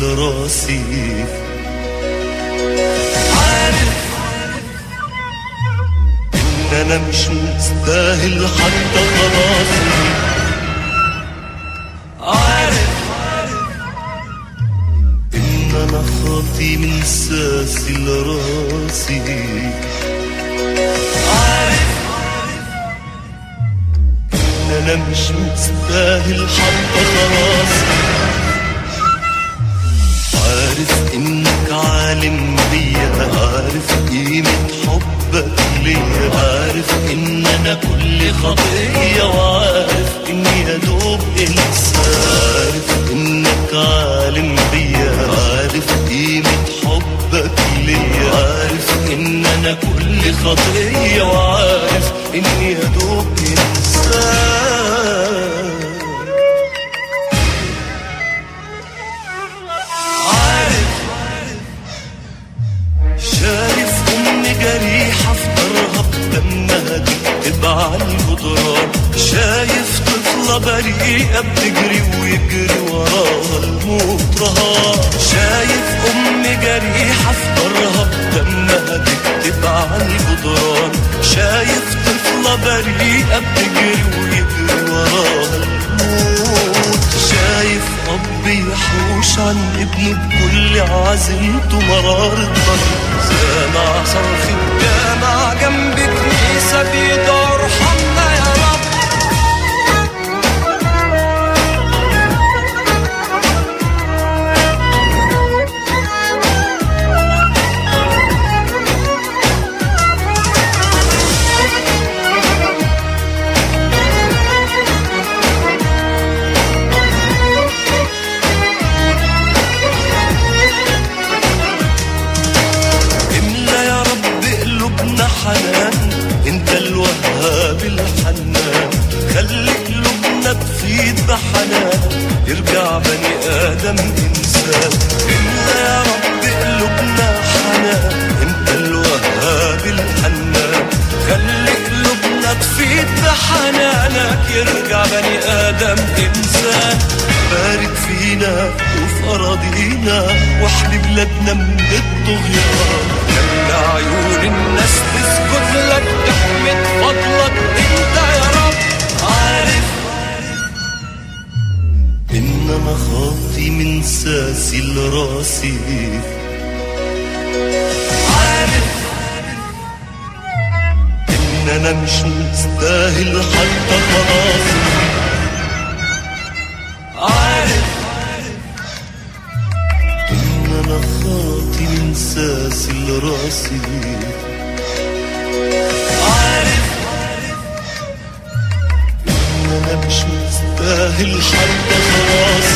راسي عارف ان انا مش مستاهل حتى خلاصي عارف ان انا خاطي من ساسي لراسي عارف ان انا مش مستاهل حتى خلاصي عارف انك عالم بيا عارف قيمة حبك ليا عارف ان انا كل خطية وعارف اني يا دوب انسان عارف انك عالم بيا عارف قيمة حبك ليا عارف ان انا كل خطية وعارف اني يا دوب انسان عارف شايف أمي جريحة في ضرها بدمها تكتب على الجدران شايف طفلة بريئة بتجري ويجري وراها الموت رهان شايف أمي جريحة في ضرها بدمها تكتب على الجدران شايف طفلة بريئة بتجري ويجري وراها الموت شايف أب يحوش عن ابنه بكل عزيمته مرار الضرب سامع صرخ الجامع جنب كنيسة بيدور ارحمنا يا رب املى يا رب قلوبنا حنان انت الوهاب الحنان خلي قلوبنا تفيض بحنان يرجع بني ادم انسان املى يا رب قلوبنا حنان انت الوهاب الحنان خلي قلوبنا تفيض بحنانك يرجع بني ادم انسان بارك فينا وفي أراضينا واحمي بلادنا من الطغيان خلي عيون الناس تسجد لك تحمد فضلك انت يا رب عارف ان انا خاطي من ساسي لراسي عارف ان انا مش مستاهل حتى خلاصي عارف ان انا خاطي من ساسي لراسي عارف ان انا مش مستاهل حتى خلاص